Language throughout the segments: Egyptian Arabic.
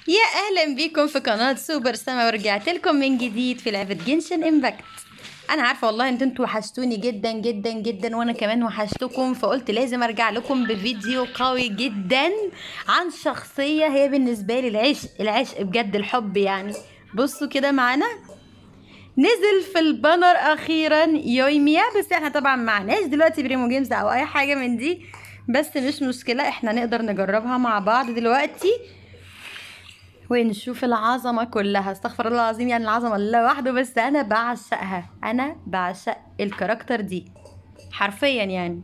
يا اهلا بيكم في قناة سوبر سما ورجعت لكم من جديد في لعبة جنشن امباكت انا عارفة والله ان انتوا وحشتوني جدا جدا جدا وانا كمان وحشتكم فقلت لازم ارجع لكم بفيديو قوي جدا عن شخصية هي بالنسبة لي العشق العشق بجد الحب يعني بصوا كده معانا نزل في البانر اخيرا يويميا بس احنا طبعا معناش دلوقتي بريمو جيمز او اي حاجة من دي بس مش مشكلة احنا نقدر نجربها مع بعض دلوقتي ونشوف العظمة كلها استغفر الله العظيم يعني العظمة لله وحده بس أنا بعشقها أنا بعشق الكاركتر دي حرفيا يعني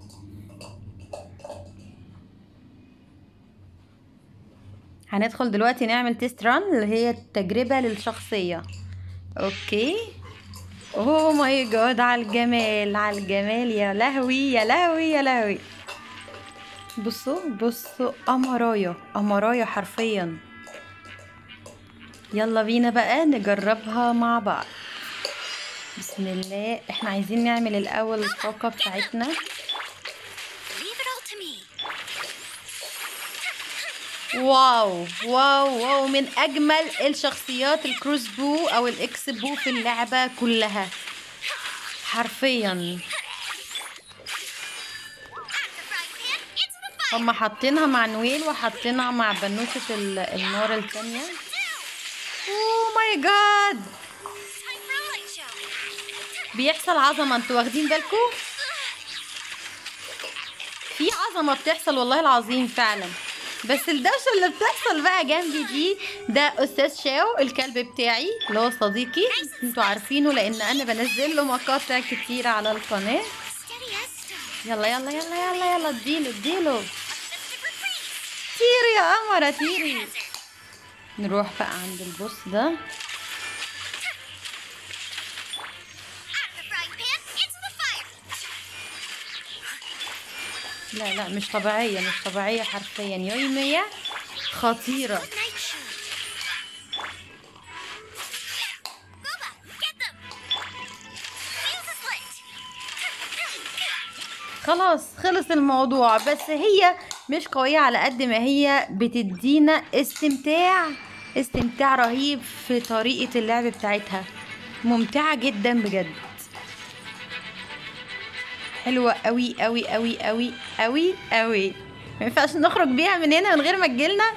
هندخل دلوقتي نعمل تيست ران اللي هي التجربة للشخصية اوكي اوه ماي جاد على الجمال على الجمال يا لهوي يا لهوي يا لهوي بصوا بصوا قمرايا قمرايا حرفيا يلا بينا بقى نجربها مع بعض بسم الله احنا عايزين نعمل الاول الطاقة بتاعتنا Leave it all to me. واو واو واو من اجمل الشخصيات الكروس بو او الاكس بو في اللعبة كلها حرفيا At the frying pan, into the fire. هما حاطينها مع نويل وحاطينها مع بنوتة ال- النار التانية اوه ماي جاد Time for a light show. بيحصل عظمة انتوا واخدين بالكم في عظمة بتحصل والله العظيم فعلا بس الدوشة اللي بتحصل بقى جنبي دي ده أستاذ شاو الكلب بتاعي اللي هو صديقي انتوا عارفينه لأن أنا بنزل له مقاطع كتيرة على القناة Steady as stone. يلا يلا يلا يلا يلا اديله اديله A mystic reprise. طيري يا قمرة طيري Has it. نروح بقى عند البوس ده Out of the frying pan, into the fire. لا لا مش طبيعية مش طبيعية حرفيا يومية خطيرة Good night show. Booba, get them. Fuse is lit. خلاص خلص الموضوع بس هي مش قوية على قد ما هي بتدينا استمتاع استمتاع رهيب في طريقة اللعب بتاعتها ممتعة جدا بجد حلوة قوي قوي قوي قوي قوي قوي ما ينفعش نخرج بيها من هنا من غير ما تجيلنا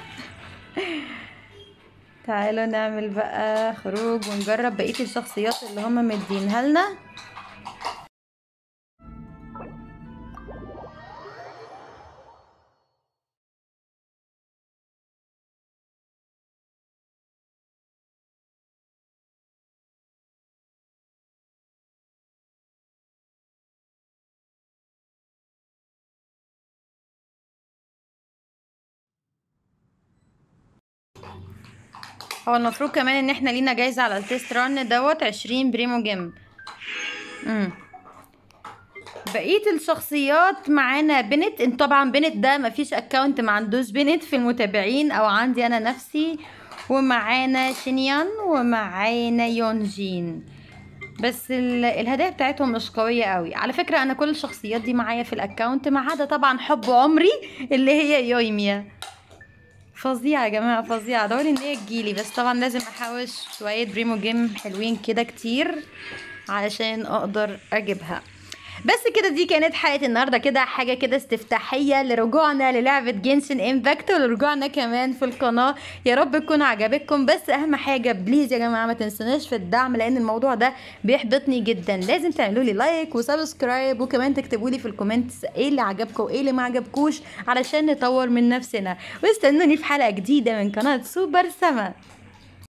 تعالوا نعمل بقى خروج ونجرب بقية الشخصيات اللي هم مدينها لنا هو المفروض كمان ان احنا لينا جايزة على التيست ران دوت عشرين بريمو جيم امم بقية الشخصيات معانا بنت انت طبعا بنت ده مفيش اكونت ما عندوش بنت في المتابعين او عندي انا نفسي ومعانا شينيان ومعانا يونجين بس ال- الهدايا بتاعتهم مش قوية قوي على فكرة انا كل الشخصيات دي معايا في الاكونت ما عدا طبعا حب عمري اللي هي يويميا فظيعة يا جماعة فظيعة ادوري ان هي تجيلي بس طبعا لازم احوش شوية بريمو جيم حلوين كده كتير علشان اقدر اجيبها بس كده دي كانت حلقة النهاردة كده حاجة كده استفتاحية لرجوعنا للعبة جنسن امباكت ولرجوعنا كمان في القناة يا رب تكون عجبتكم بس اهم حاجة بليز يا جماعة ما تنسوناش في الدعم لان الموضوع ده بيحبطني جدا لازم تعملوا لي لايك وسبسكرايب وكمان تكتبوا لي في الكومنتس ايه اللي عجبكم وايه اللي ما عجبكوش علشان نطور من نفسنا واستنوني في حلقة جديدة من قناة سوبر سما